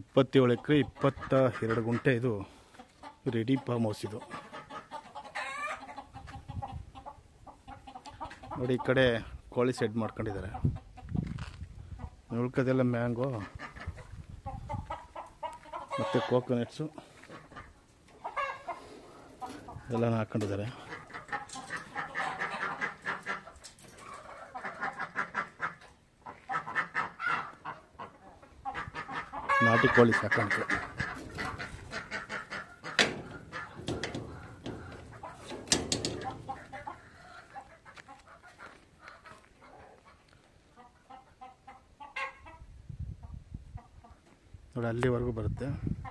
ಇಪ್ಪತ್ತೇಳು ಎಕರೆ ಇಪ್ಪತ್ತ ಎರಡು ಗುಂಟೆ ಇದು ರೆಡಿ ಫಾರ್ಮ್ ಹೌಸ್ ಇದು ನೋಡಿ ಈ ಕಡೆ ಕೋಳಿ ಸೆಡ್ ಮಾಡ್ಕೊಂಡಿದ್ದಾರೆ ಉಳ್ಕೋದೆಲ್ಲ ಮ್ಯಾಂಗೋ ಮತ್ತು ಕೋಕೋನಟ್ಸು ಎಲ್ಲ ಹಾಕೊಂಡಿದ್ದಾರೆ ನಾಟಿ ಕೋಳಿ ಸಾಕಾಣಿಕೆ ನೋಡಿ ಅಲ್ಲಿವರೆಗೂ ಬರುತ್ತೆ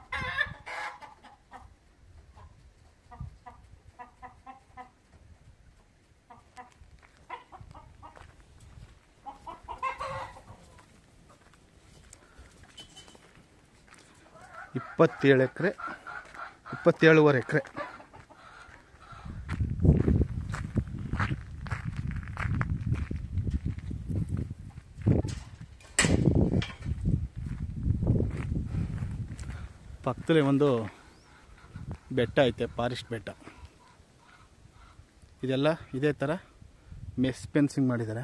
ಇಪ್ಪತ್ತೇಳು ಎಕರೆ ಇಪ್ಪತ್ತೇಳುವರೆ ಎಕರೆ ಪಕ್ಕದಲ್ಲಿ ಒಂದು ಬೆಟ್ಟ ಐತೆ ಫಾರೆಸ್ಟ್ ಬೆಟ್ಟ ಇದೆಲ್ಲ ಇದೇ ಥರ ಮೆಸ್ ಫೆನ್ಸಿಂಗ್ ಮಾಡಿದ್ದಾರೆ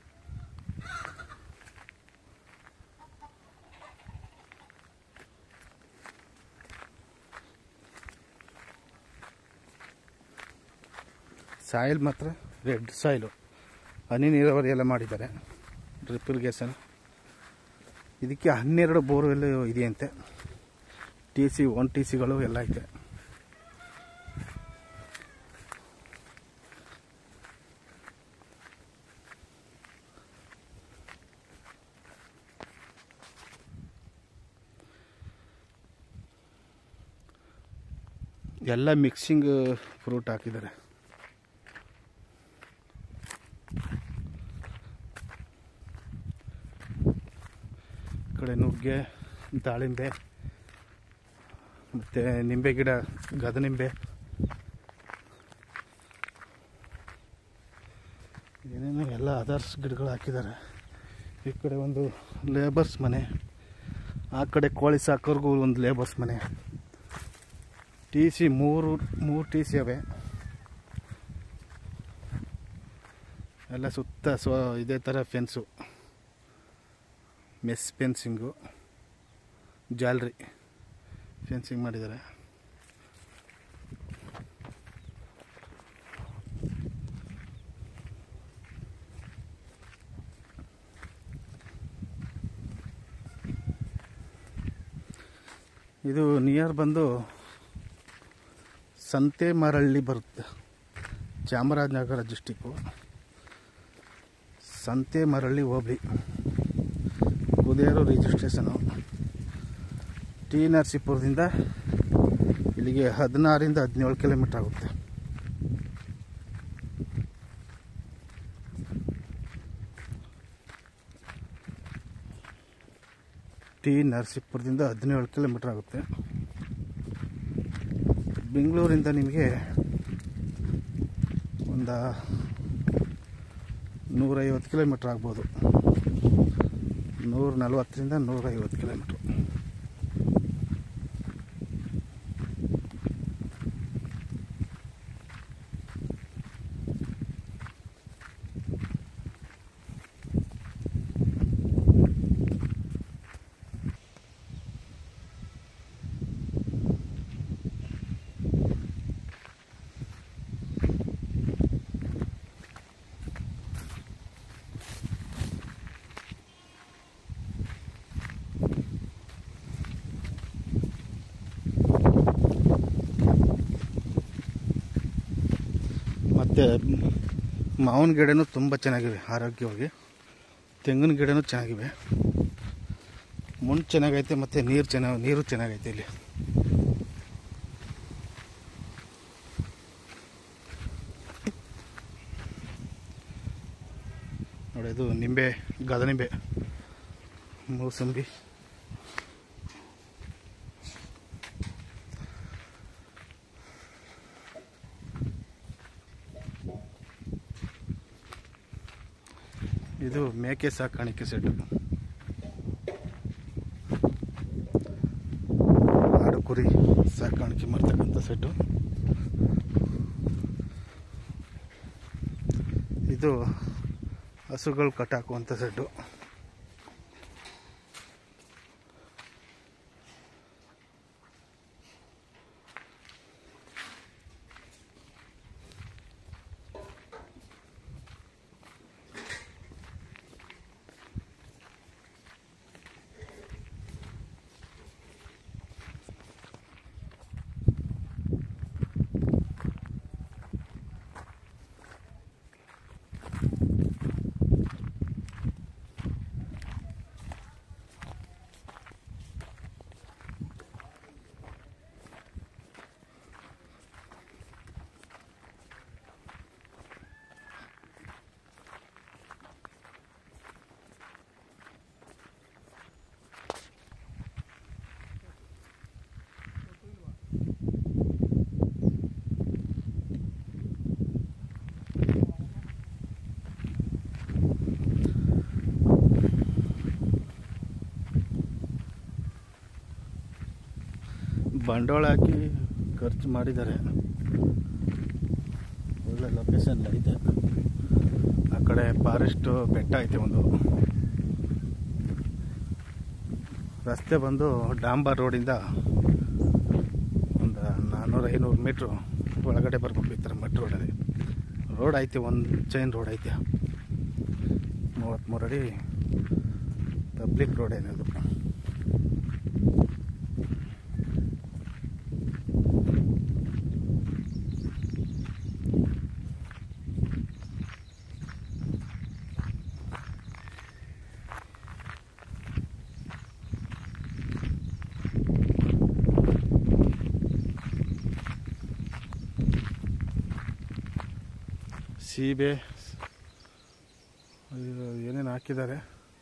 ಸಾಯಿಲ್ ಮಾತ್ರ ರೆಡ್ ಸಾಯಿಲು ಹನಿ ನೀರಾವರಿ ಎಲ್ಲ ಮಾಡಿದ್ದಾರೆ ಡ್ರಿಪ್ ಇರಿಗೇಷನ್ ಇದಕ್ಕೆ ಹನ್ನೆರಡು ಬೋರ್ವೆಲ್ ಇದೆಯಂತೆ ಟಿ ಸಿ ಒನ್ ಟಿ ಸಿಗಳು ಎಲ್ಲ ಐತೆ ಎಲ್ಲ ಮಿಕ್ಸಿಂಗ್ ಫ್ರೂಟ್ ಹಾಕಿದ್ದಾರೆ ಈ ಕಡೆ ನುಗ್ಗೆ ದಾಳಿಂಬೆ ಮತ್ತು ನಿಂಬೆ ಗಿಡ ಗದನಿಂಬೆ ಏನೇನೋ ಎಲ್ಲ ಅದರ್ಸ್ ಗಿಡಗಳು ಹಾಕಿದ್ದಾರೆ ಈ ಕಡೆ ಒಂದು ಲೇಬರ್ಸ್ ಮನೆ ಆ ಕಡೆ ಕೋಳಿ ಸಾಕೋರ್ಗೂ ಒಂದು ಲೇಬರ್ಸ್ ಮನೆ ಟಿ ಸಿ ಮೂರು ಮೂರು ಟಿ ಸಿ ಅವೆ ಎಲ್ಲ ಸುತ್ತ ಸ್ವ ಇದೇ ಥರ ಫೆನ್ಸು ಮೆಸ್ ಫೆನ್ಸಿಂಗು ಜಾಲ್ರಿ ಫೆನ್ಸಿಂಗ್ ಮಾಡಿದ್ದಾರೆ ಇದು ನಿಯರ್ ಬಂದು ಸಂತೆಮರಳ್ಳಿ ಬರುತ್ತೆ ಚಾಮರಾಜನಗರ ಡಿಸ್ಟಿಕ್ಕು ಸಂತೆಮರಳ್ಳಿ ಹೋಬಳಿ ಕುದೇರು ರಿಜಿಸ್ಟ್ರೇಷನು ಟಿ ನರಸೀಪುರದಿಂದ ಇಲ್ಲಿಗೆ ಹದಿನಾರಿಂದ ಹದಿನೇಳು ಕಿಲೋಮೀಟ್ರ್ ಆಗುತ್ತೆ ಟಿ ನರಸೀಪುರದಿಂದ ಹದಿನೇಳು ಕಿಲೋಮೀಟ್ರ್ ಆಗುತ್ತೆ ಬೆಂಗಳೂರಿಂದ ನಿಮಗೆ ಒಂದು ನೂರೈವತ್ತು ಕಿಲೋಮೀಟ್ರ್ ಆಗ್ಬೋದು ನೂರ ನಲ್ವತ್ತರಿಂದ ನೂರೈವತ್ತು ಕಿಲೋಮೀಟ್ರ್ ಮತ್ತು ಮಾವಿನ ಗಿಡನೂ ತುಂಬ ಚೆನ್ನಾಗಿವೆ ಆರೋಗ್ಯವಾಗಿ ತೆಂಗಿನ ಗಿಡನೂ ಚೆನ್ನಾಗಿವೆ ಮಣ್ಣು ಚೆನ್ನಾಗೈತೆ ಮತ್ತು ನೀರು ಚೆನ್ನಾಗಿ ನೀರು ಚೆನ್ನಾಗೈತೆ ಇಲ್ಲಿ ನೋಡಿ ಇದು ನಿಂಬೆ ಗದನಿಂಬೆ ಮೂಸಂಬಿ ಇದು ಮೇಕೆ ಸಾಕಾಣಿಕೆ ಸೆಡ್ ಕುರಿ ಸಾಕಾಣಿಕೆ ಮಾಡ್ತಕ್ಕಂಥ ಸೆಟ್ಟು ಇದು ಹಸುಗಳು ಕಟ್ಟಾಕುವಂಥ ಸೆಡ್ಡು ಬಂಡವಾಳ ಹಾಕಿ ಖರ್ಚು ಮಾಡಿದ್ದಾರೆ ಒಳ್ಳೆ ಲೊಕೇಶನ್ ಐತೆ ಆ ಕಡೆ ಫಾರೆಸ್ಟು ಬೆಟ್ಟ ಐತೆ ಒಂದು ರಸ್ತೆ ಬಂದು ಡಾಂಬರ್ ರೋಡಿಂದ ಒಂದು ನಾನ್ನೂರು ಐನೂರು ಮೀಟ್ರು ಒಳಗಡೆ ಬರ್ಬೇಕು ಈ ಥರ ಮಟ್ ರೋಡಲ್ಲಿ ರೋಡ್ ಐತೆ ಒಂದು ಚೈನ್ ರೋಡ್ ಐತೆ ಮೂವತ್ತ್ಮೂರು ಅಡಿ ಪಬ್ಲಿಕ್ ರೋಡ್ ಏನಿದು ಸೀಬೆ ಇದು ಏನೇನು ಹಾಕಿದ್ದಾರೆ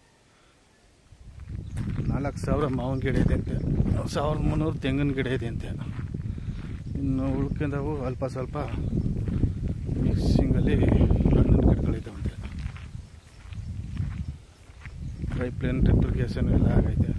ನಾಲ್ಕು ಸಾವಿರ ಮಾವಿನ ಗಿಡ ಇದೆ ಅಂತೆ ಸಾವಿರದ ಮುನ್ನೂರು ತೆಂಗಿನ ಗಿಡ ಇದೆ ಅಂತೆ ಇನ್ನು ಉಳ್ಕೊಂಡವು ಅಲ್ಪ ಸ್ವಲ್ಪ ಮಿಕ್ಸಿಂಗಲ್ಲಿ ಹಣ್ಣಿನ ಗಿಡಗಳಿದ್ದಾವಂತೆ ಪೈಪ್ ಲೈನ್ ಡ್ರಿಪ್ ಇರಿಗೇಷನ್ ಎಲ್ಲ ಆಗೈತೆ